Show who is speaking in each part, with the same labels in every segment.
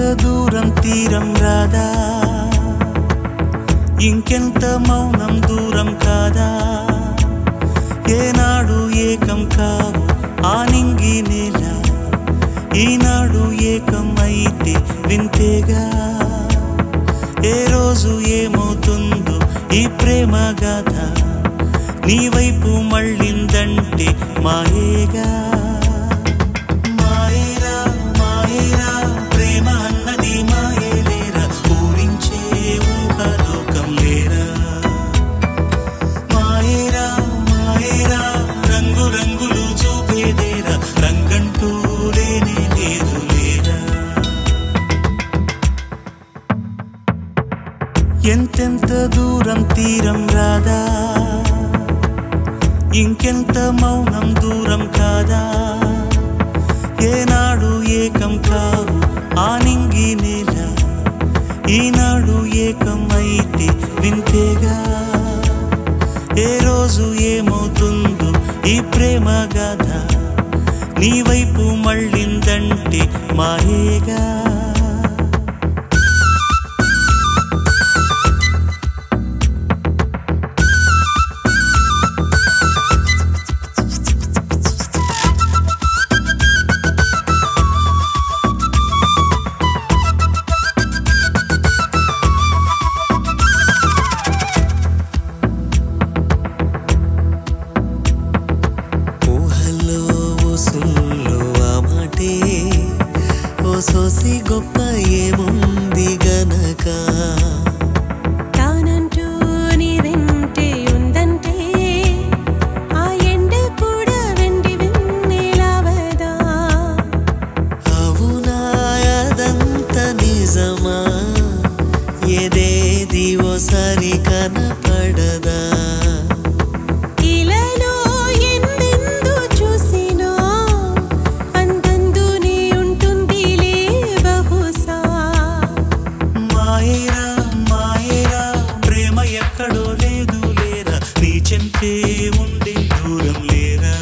Speaker 1: దూరం తీరం రాదా ఇంకెంత మౌనం దూరం కాదా ఏనాడు ఏకం కావు ఆ నింగి నేల ఈనాడు ఏకం అయితే వింతేగా ఏ రోజు ఏమవుతుందో ఈ ప్రేమ గాథ నీ వైపు మళ్ళిందంటే మాయేగా మాయేరా మాయేరా ప్రేమ అన్నది మాయేలేరా ఊరించే ఊహలోకం లేరా మాయేరా మాయేరా రంగు రంగులు చూపేదేరా రంగంటూ లేనే లేదు లేరా ఎంతెంత దూరం తీరం రాదా ఇంకెంత మౌనం దూరం కాదా ఏనాడు ఏకం కావు ఆ నింగి నేల ఈనాడు ఏకం అయితే వింతేగా ఏ రోజు ఏమవుతుందో ఈ ప్రేమ గాథ నీ వైపు మళ్ళిందంటే మాయేగా
Speaker 2: ఊహల్లో ఊసుల్లో ఆ మాటే ఓ సోసి గొప్ప ఏముంది గనక
Speaker 3: తానంటూ నీ వెంటే ఉందంటే ఆ ఎండ కూడా వెండి వెన్నెలవదా
Speaker 2: అవునా అదంత నిజమా ఏదేది ఓసారి కనపడదా
Speaker 3: ఇలలో ఎందెందు చూసినా అందందు నీ ఉంటుందిలే బహుశా
Speaker 1: మాయేరా మాయేరా ప్రేమ ఎక్కడో లేదు లేరా నీ చెంపే ఉండే దూరం లేరా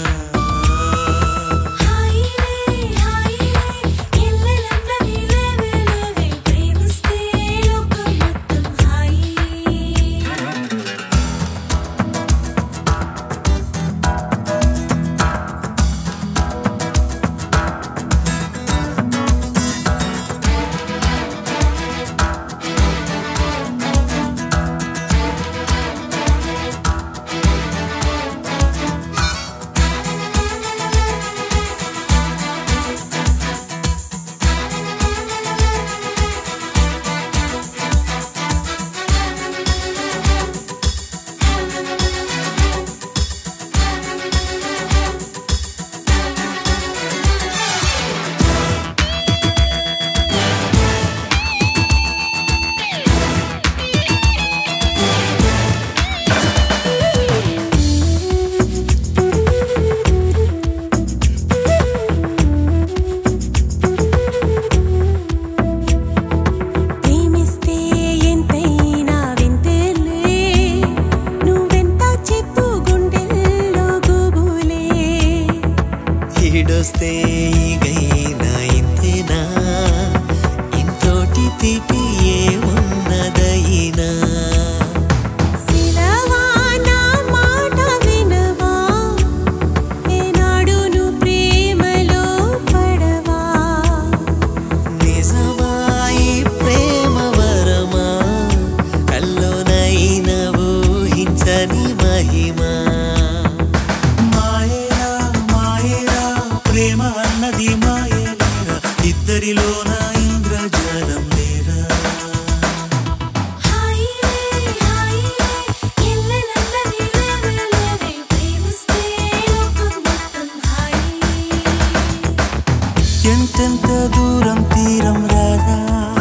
Speaker 3: హాయిలే హాయిలే ఎల్లెలంతా నీలేవే లేవే ప్రేమిస్తే లోకం మొత్తం హాయి ప్రేమిస్తే ఎంతైనా వింతేలే నువ్వెంత చెప్పు గుండెల్లో గుబులే
Speaker 2: ఈడొస్తే ఈగైనా ఇంతేనా ఇంతోటి తీపి ఏమున్నదైనా
Speaker 3: సిలవా నా మాట వినవా ఏనాడు నువ్వు ప్రేమలో పడవా
Speaker 2: నిజమా ఈ ప్రేమ వరమా కల్లోనైన ఊహించని మహిమా
Speaker 1: మాయేరా మాయేరా ప్రేమ అన్నది మాయేలేరా ఇద్దరిలోన ఇంద్రజాలం లేరా
Speaker 3: హాయిలే హాయిలే ఎల్లెలంతా నీలేవే లేవే ప్రేమిస్తే లోకం మొత్తం హాయి
Speaker 1: ఎంతెంత దూరం తీరం రాదా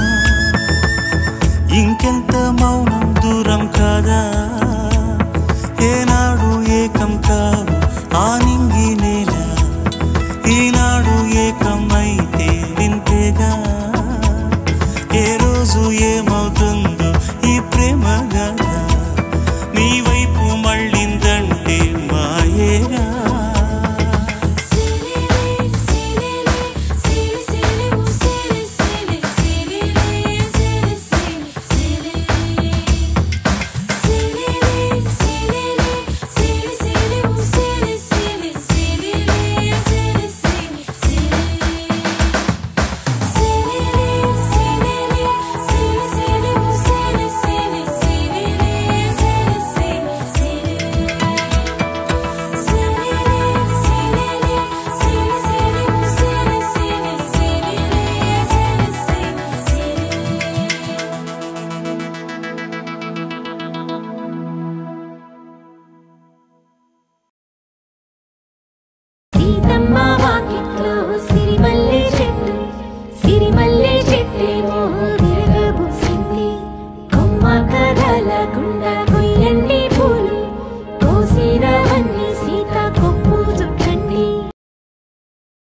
Speaker 1: ఇంకెంత మౌనం దూరం కాదా ఏనాడు ఏకం కావు ఆ నింగి నేల ఈనాడు ఏకం అయితే వింతేగా ఏ రోజు ఏమో